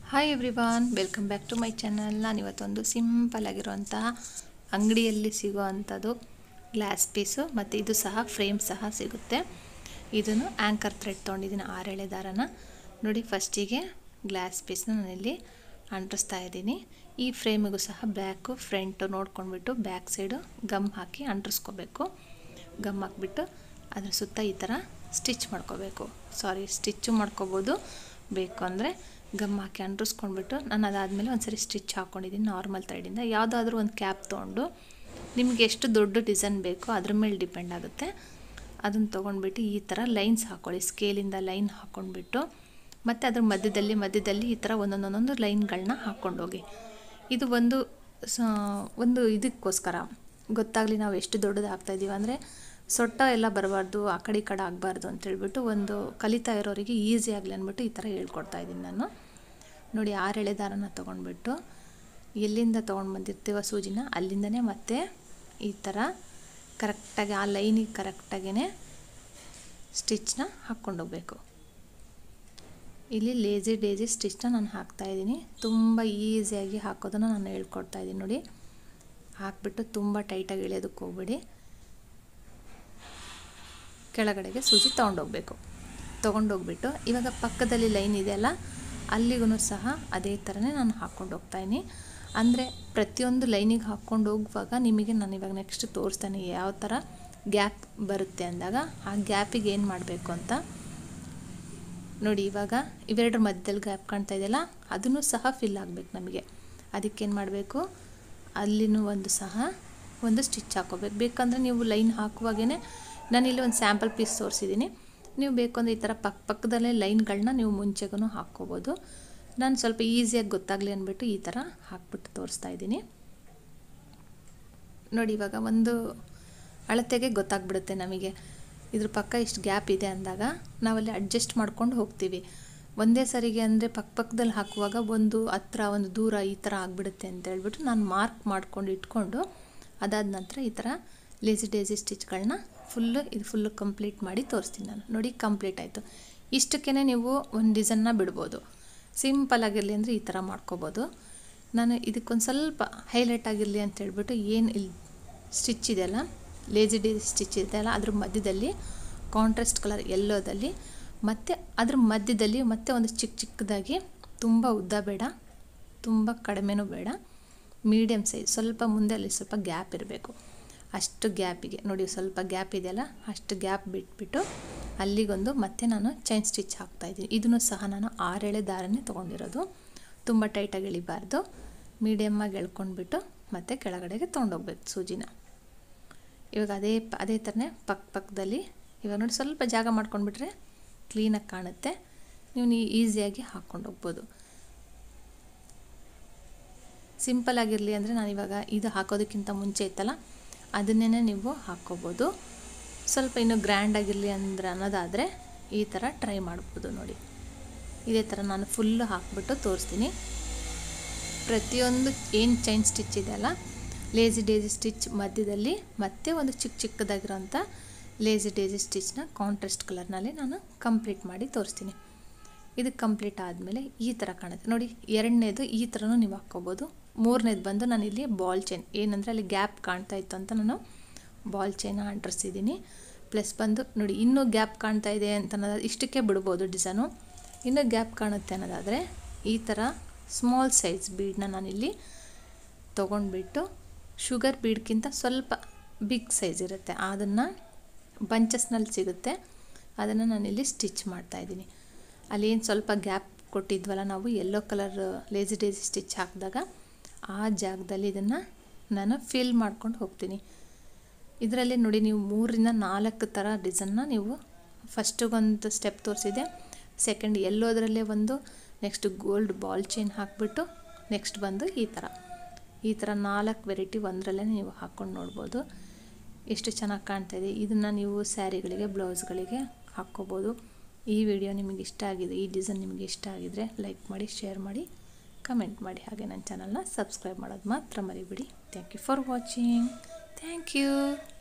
hi everyone welcome back to my channel ನಾನು ಇವತ್ತೊಂದು simple ಆಗಿರುವಂತಹ ಅಂಗಡಿಯಲ್ಲಿ ಸಿಗುವಂಥದ್ದು ಗ್ಲಾಸ್ ಪೀಸು ಮತ್ತು ಇದು ಸಹ ಫ್ರೇಮ್ ಸಹ ಸಿಗುತ್ತೆ ಇದನ್ನು ಆ್ಯಂಕರ್ ಥ್ರೆಡ್ ತೊಗೊಂಡಿದ್ದೀನಿ ಆರೆಳೆ ದಾರನ ನೋಡಿ ಫಸ್ಟಿಗೆ ಗ್ಲಾಸ್ ಪೀಸ್ನ ನಾನಿಲ್ಲಿ ಅಂಟಿಸ್ತಾ ಇದ್ದೀನಿ ಈ ಫ್ರೇಮಿಗೂ ಸಹ ಬ್ಯಾಕು ಫ್ರಂಟು ನೋಡ್ಕೊಂಡ್ಬಿಟ್ಟು ಬ್ಯಾಕ್ ಸೈಡು ಗಮ್ ಹಾಕಿ ಅಂಟಿಸ್ಕೋಬೇಕು ಗಮ್ ಹಾಕ್ಬಿಟ್ಟು ಅದ್ರ ಸುತ್ತ ಈ ಥರ ಸ್ಟಿಚ್ ಮಾಡ್ಕೋಬೇಕು ಸಾರಿ ಸ್ಟಿಚ್ಚು ಮಾಡ್ಕೋಬೋದು ಬೇಕು ಅಂದರೆ ಗಮ್ ಹಾಕಿ ಅಂಟಿಸ್ಕೊಂಡ್ಬಿಟ್ಟು ನಾನು ಅದಾದಮೇಲೆ ಒಂದು ಸರಿ ಸ್ಟಿಚ್ ಹಾಕ್ಕೊಂಡಿದ್ದೀನಿ ನಾರ್ಮಲ್ ಥ್ರೆಡಿಂದ ಯಾವುದಾದ್ರೂ ಒಂದು ಕ್ಯಾಪ್ ತೊಗೊಂಡು ನಿಮಗೆ ಎಷ್ಟು ದೊಡ್ಡ ಡಿಸೈನ್ ಬೇಕೋ ಅದ್ರ ಮೇಲೆ ಡಿಪೆಂಡ್ ಆಗುತ್ತೆ ಅದನ್ನು ತೊಗೊಂಡ್ಬಿಟ್ಟು ಈ ಥರ ಲೈನ್ಸ್ ಹಾಕ್ಕೊಳ್ಳಿ ಸ್ಕೇಲಿಂದ ಲೈನ್ ಹಾಕ್ಕೊಂಡ್ಬಿಟ್ಟು ಮತ್ತು ಅದ್ರ ಮಧ್ಯದಲ್ಲಿ ಮಧ್ಯದಲ್ಲಿ ಈ ಥರ ಒಂದೊಂದೊಂದೊಂದು ಲೈನ್ಗಳನ್ನ ಹಾಕ್ಕೊಂಡೋಗಿ ಇದು ಒಂದು ಸ ಒಂದು ಇದಕ್ಕೋಸ್ಕರ ಗೊತ್ತಾಗಲಿ ನಾವು ಎಷ್ಟು ದೊಡ್ಡದು ಹಾಕ್ತಾಯಿದ್ದೀವಿ ಅಂದರೆ ಸೊಟ್ಟ ಎಲ್ಲ ಬರಬಾರ್ದು ಆ ಕಡೆ ಈ ಕಡೆ ಆಗಬಾರ್ದು ಅಂತೇಳ್ಬಿಟ್ಟು ಒಂದು ಕಲಿತಾ ಇರೋರಿಗೆ ಈಸಿ ಆಗಲಿ ಅಂದ್ಬಿಟ್ಟು ಈ ಥರ ಹೇಳ್ಕೊಡ್ತಾ ಇದ್ದೀನಿ ನಾನು ನೋಡಿ ಆರೆಳೆ ದಾರನ ತೊಗೊಂಡ್ಬಿಟ್ಟು ಎಲ್ಲಿಂದ ತೊಗೊಂಡು ಬಂದಿರ್ತೀವೋ ಸೂಜಿನ ಅಲ್ಲಿಂದನೇ ಮತ್ತೆ ಈ ಥರ ಕರೆಕ್ಟಾಗಿ ಆ ಲೈನಿಗೆ ಕರೆಕ್ಟಾಗೇ ಸ್ಟಿಚ್ನ ಹಾಕ್ಕೊಂಡೋಗ್ಬೇಕು ಇಲ್ಲಿ ಲೇಜಿ ಡೇಜಿ ಸ್ಟಿಚ್ನ ನಾನು ಹಾಕ್ತಾಯಿದ್ದೀನಿ ತುಂಬ ಈಸಿಯಾಗಿ ಹಾಕೋದನ್ನು ನಾನು ಹೇಳ್ಕೊಡ್ತಾ ಇದ್ದೀನಿ ನೋಡಿ ಹಾಕ್ಬಿಟ್ಟು ತುಂಬ ಟೈಟಾಗಿ ಇಳಿಯೋದಕ್ಕೆ ಹೋಗ್ಬೇಡಿ ಕೆಳಗಡೆಗೆ ಸೂಜಿ ತೊಗೊಂಡೋಗ್ಬೇಕು ತೊಗೊಂಡೋಗ್ಬಿಟ್ಟು ಇವಾಗ ಪಕ್ಕದಲ್ಲಿ ಲೈನ್ ಇದೆಯಲ್ಲ ಅಲ್ಲಿಗೂ ಸಹ ಅದೇ ಥರನೇ ನಾನು ಹಾಕ್ಕೊಂಡು ಹೋಗ್ತಾಯಿನಿ ಅಂದರೆ ಪ್ರತಿಯೊಂದು ಲೈನಿಗೆ ಹಾಕ್ಕೊಂಡು ಹೋಗುವಾಗ ನಿಮಗೆ ನಾನು ಇವಾಗ ನೆಕ್ಸ್ಟ್ ತೋರಿಸ್ತಾನೆ ಯಾವ ಥರ ಗ್ಯಾಪ್ ಬರುತ್ತೆ ಅಂದಾಗ ಆ ಗ್ಯಾಪಿಗೆ ಏನು ಮಾಡಬೇಕು ಅಂತ ನೋಡಿ ಇವಾಗ ಇವೆರಡರ ಮಧ್ಯದಲ್ಲಿ ಗ್ಯಾಪ್ ಕಾಣ್ತಾ ಇದೆಯಲ್ಲ ಅದನ್ನು ಸಹ ಫಿಲ್ ಆಗಬೇಕು ನಮಗೆ ಅದಕ್ಕೇನು ಮಾಡಬೇಕು ಅಲ್ಲಿನೂ ಒಂದು ಸಹ ಒಂದು ಸ್ಟಿಚ್ ಹಾಕೋಬೇಕು ಬೇಕಂದರೆ ನೀವು ಲೈನ್ ಹಾಕುವಾಗೇ ನಾನಿಲ್ಲಿ ಒಂದು ಸ್ಯಾಂಪಲ್ ಪೀಸ್ ತೋರಿಸಿದ್ದೀನಿ ನೀವು ಬೇಕು ಅಂದರೆ ಈ ಥರ ಪಕ್ಕ ಪಕ್ಕದಲ್ಲೇ ಲೈನ್ಗಳನ್ನ ನೀವು ಮುಂಚೆಗೂ ಹಾಕ್ಕೋಬೋದು ನಾನು ಸ್ವಲ್ಪ ಈಸಿಯಾಗಿ ಗೊತ್ತಾಗಲಿ ಅಂದ್ಬಿಟ್ಟು ಈ ಥರ ಹಾಕ್ಬಿಟ್ಟು ತೋರಿಸ್ತಾ ಇದ್ದೀನಿ ನೋಡಿ ಇವಾಗ ಒಂದು ಅಳತೆಗೆ ಗೊತ್ತಾಗ್ಬಿಡುತ್ತೆ ನಮಗೆ ಇದ್ರ ಪಕ್ಕ ಇಷ್ಟು ಗ್ಯಾಪ್ ಇದೆ ಅಂದಾಗ ನಾವಲ್ಲಿ ಅಡ್ಜಸ್ಟ್ ಮಾಡ್ಕೊಂಡು ಹೋಗ್ತೀವಿ ಒಂದೇ ಸರಿಗೆ ಅಂದರೆ ಪಕ್ಕ ಪಕ್ಕದಲ್ಲಿ ಹಾಕುವಾಗ ಒಂದು ಹತ್ರ ಒಂದು ದೂರ ಈ ಥರ ಆಗಿಬಿಡುತ್ತೆ ಅಂತ ಹೇಳ್ಬಿಟ್ಟು ನಾನು ಮಾರ್ಕ್ ಮಾಡ್ಕೊಂಡು ಇಟ್ಕೊಂಡು ಅದಾದ ನಂತರ ಈ ಥರ ಲೇಸಿ ಡೇಸಿ ಸ್ಟಿಚ್ಗಳನ್ನ ಫುಲ್ಲು ಇದು ಫುಲ್ಲು ಕಂಪ್ಲೀಟ್ ಮಾಡಿ ತೋರಿಸ್ತೀನಿ ನಾನು ನೋಡಿ ಕಂಪ್ಲೀಟ್ ಆಯಿತು ಇಷ್ಟಕ್ಕೇ ನೀವು ಒಂದು ಡಿಸೈನ್ನ ಬಿಡ್ಬೋದು ಸಿಂಪಲ್ ಆಗಿರಲಿ ಅಂದರೆ ಈ ಥರ ಮಾಡ್ಕೋಬೋದು ನಾನು ಇದಕ್ಕೊಂದು ಸ್ವಲ್ಪ ಹೈಲೈಟ್ ಆಗಿರಲಿ ಅಂತ ಹೇಳ್ಬಿಟ್ಟು ಏನು ಇಲ್ಲಿ ಸ್ಟಿಚ್ ಇದೆಯಲ್ಲ ಲೇಜಿ ಡಿ ಸ್ಟಿಚ್ ಇದೆಯಲ್ಲ ಅದ್ರ ಮಧ್ಯದಲ್ಲಿ ಕಾಂಟ್ರಾಸ್ಟ್ ಕಲರ್ ಎಲ್ಲೋದಲ್ಲಿ ಮತ್ತು ಅದ್ರ ಮಧ್ಯದಲ್ಲಿ ಮತ್ತೆ ಒಂದು ಚಿಕ್ಕ ಚಿಕ್ಕದಾಗಿ ತುಂಬ ಉದ್ದ ಬೇಡ ತುಂಬ ಕಡಿಮೆನೂ ಬೇಡ ಮೀಡಿಯಮ್ ಸೈಜ್ ಸ್ವಲ್ಪ ಮುಂದೆ ಅಲ್ಲಿ ಸ್ವಲ್ಪ ಗ್ಯಾಪ್ ಇರಬೇಕು ಅಷ್ಟು ಗ್ಯಾಪಿಗೆ ನೋಡಿ ಸ್ವಲ್ಪ ಗ್ಯಾಪ್ ಇದೆಯಲ್ಲ ಅಷ್ಟು ಗ್ಯಾಪ್ ಬಿಟ್ಬಿಟ್ಟು ಅಲ್ಲಿಗೊಂದು ಮತ್ತೆ ನಾನು ಚೈನ್ ಸ್ಟಿಚ್ ಹಾಕ್ತಾಯಿದ್ದೀನಿ ಇದನ್ನು ಸಹ ನಾನು ಆರೆಳೆ ದಾರನೇ ತೊಗೊಂಡಿರೋದು ತುಂಬ ಟೈಟಾಗಿ ಎಳಿಬಾರ್ದು ಮೀಡಿಯಮ್ಮಾಗಿ ಎಳ್ಕೊಂಡ್ಬಿಟ್ಟು ಮತ್ತೆ ಕೆಳಗಡೆಗೆ ತೊಗೊಂಡೋಗ್ಬೇಕು ಸೂಜಿನ ಇವಾಗ ಅದೇ ಅದೇ ಥರನೇ ಪಕ್ಕ ಪಕ್ಕದಲ್ಲಿ ಇವಾಗ ನೋಡಿ ಸ್ವಲ್ಪ ಜಾಗ ಮಾಡ್ಕೊಂಡ್ಬಿಟ್ರೆ ಕ್ಲೀನಾಗಿ ಕಾಣುತ್ತೆ ನೀವು ನೀ ಈಸಿಯಾಗಿ ಹಾಕ್ಕೊಂಡು ಹೋಗ್ಬೋದು ಸಿಂಪಲ್ ಆಗಿರಲಿ ಅಂದರೆ ನಾನು ಇವಾಗ ಇದು ಹಾಕೋದಕ್ಕಿಂತ ಮುಂಚೆ ಇತ್ತಲ್ಲ ಅದನ್ನೇ ನೀವು ಹಾಕ್ಕೋಬೋದು ಸ್ವಲ್ಪ ಇನ್ನೂ ಗ್ರ್ಯಾಂಡ್ ಆಗಿರಲಿ ಅಂದ್ರೆ ಅನ್ನೋದಾದರೆ ಈ ಥರ ಟ್ರೈ ಮಾಡ್ಬೋದು ನೋಡಿ ಇದೇ ಥರ ನಾನು ಫುಲ್ಲು ಹಾಕ್ಬಿಟ್ಟು ತೋರಿಸ್ತೀನಿ ಪ್ರತಿಯೊಂದು ಏನು ಚೈನ್ ಸ್ಟಿಚ್ ಇದೆಯಲ್ಲ ಲೇಜಿ ಡೇಜಿ ಸ್ಟಿಚ್ ಮಧ್ಯದಲ್ಲಿ ಮತ್ತೆ ಒಂದು ಚಿಕ್ಕ ಚಿಕ್ಕದಾಗಿರೋಂಥ ಲೇಜಿ ಡೇಜಿ ಸ್ಟಿಚ್ನ ಕಾಂಟ್ರಾಸ್ಟ್ ಕಲರ್ನಲ್ಲಿ ನಾನು ಕಂಪ್ಲೀಟ್ ಮಾಡಿ ತೋರಿಸ್ತೀನಿ ಇದು ಕಂಪ್ಲೀಟ್ ಆದಮೇಲೆ ಈ ಥರ ಕಾಣುತ್ತೆ ನೋಡಿ ಎರಡನೇದು ಈ ಥರನೂ ನೀವು ಹಾಕ್ಕೋಬೋದು ಮೂರನೇದು ಬಂದು ನಾನು ಇಲ್ಲಿ ಬಾಲ್ ಚೈನ್ ಏನಂದರೆ ಅಲ್ಲಿ ಗ್ಯಾಪ್ ಕಾಣ್ತಾ ಇತ್ತು ಅಂತ ನಾನು ಬಾಲ್ ಚೈನ ಅಂಟಿಸಿದ್ದೀನಿ ಪ್ಲಸ್ ಬಂದು ನೋಡಿ ಇನ್ನೂ ಗ್ಯಾಪ್ ಕಾಣ್ತಾ ಇದೆ ಅಂತ ಅನ್ನೋದು ಇಷ್ಟಕ್ಕೆ ಬಿಡ್ಬೋದು ಡಿಸೈನು ಇನ್ನೂ ಗ್ಯಾಪ್ ಕಾಣುತ್ತೆ ಅನ್ನೋದಾದರೆ ಈ ಥರ ಸ್ಮಾಲ್ ಸೈಜ್ ಬೀಡನ್ನ ನಾನಿಲ್ಲಿ ತೊಗೊಂಡ್ಬಿಟ್ಟು ಶುಗರ್ ಬೀಡ್ಗಿಂತ ಸ್ವಲ್ಪ ಬಿಗ್ ಸೈಜ್ ಇರುತ್ತೆ ಅದನ್ನು ಬಂಚಸ್ನಲ್ಲಿ ಸಿಗುತ್ತೆ ಅದನ್ನು ನಾನಿಲ್ಲಿ ಸ್ಟಿಚ್ ಮಾಡ್ತಾಯಿದ್ದೀನಿ ಅಲ್ಲಿ ಏನು ಸ್ವಲ್ಪ ಗ್ಯಾಪ್ ಕೊಟ್ಟಿದ್ವಲ್ಲ ನಾವು yellow colour lazy daisy stitch ಹಾಕಿದಾಗ ಆ ಜಾಗದಲ್ಲಿ ಇದನ್ನು ನಾನು ಫಿಲ್ ಮಾಡ್ಕೊಂಡು ಹೋಗ್ತೀನಿ ಇದರಲ್ಲಿ ನೋಡಿ ನೀವು ಮೂರರಿಂದ ನಾಲ್ಕು ಥರ ಡಿಸೈನ್ನ ನೀವು ಫಸ್ಟಿಗೊಂದು ಸ್ಟೆಪ್ ತೋರಿಸಿದೆ ಸೆಕೆಂಡ್ ಎಲ್ಲೋದ್ರಲ್ಲೇ ಒಂದು ನೆಕ್ಸ್ಟ್ ಗೋಲ್ಡ್ ಬಾಲ್ ಚೈನ್ ಹಾಕಿಬಿಟ್ಟು ನೆಕ್ಸ್ಟ್ ಬಂದು ಈ ಥರ ಈ ಥರ ನಾಲ್ಕು ವೆರೈಟಿ ಒಂದರಲ್ಲೇ ನೀವು ಹಾಕ್ಕೊಂಡು ನೋಡ್ಬೋದು ಎಷ್ಟು ಚೆನ್ನಾಗಿ ಕಾಣ್ತಾಯಿದೆ ಇದನ್ನು ನೀವು ಸ್ಯಾರಿಗಳಿಗೆ ಬ್ಲೌಸ್ಗಳಿಗೆ ಹಾಕ್ಕೋಬೋದು ಈ ವಿಡಿಯೋ ನಿಮಗೆ ಇಷ್ಟ ಆಗಿದೆ ಈ ಡಿಸೈನ್ ನಿಮಗೆ ಇಷ್ಟ ಆಗಿದರೆ ಲೈಕ್ ಮಾಡಿ ಶೇರ್ ಮಾಡಿ ಕಮೆಂಟ್ ಮಾಡಿ ಹಾಗೆ ನನ್ನ ಚಾನಲ್ನ ಸಬ್ಸ್ಕ್ರೈಬ್ ಮಾಡೋದು ಮಾತ್ರ ಮರಿಬೇಡಿ thank you for watching thank you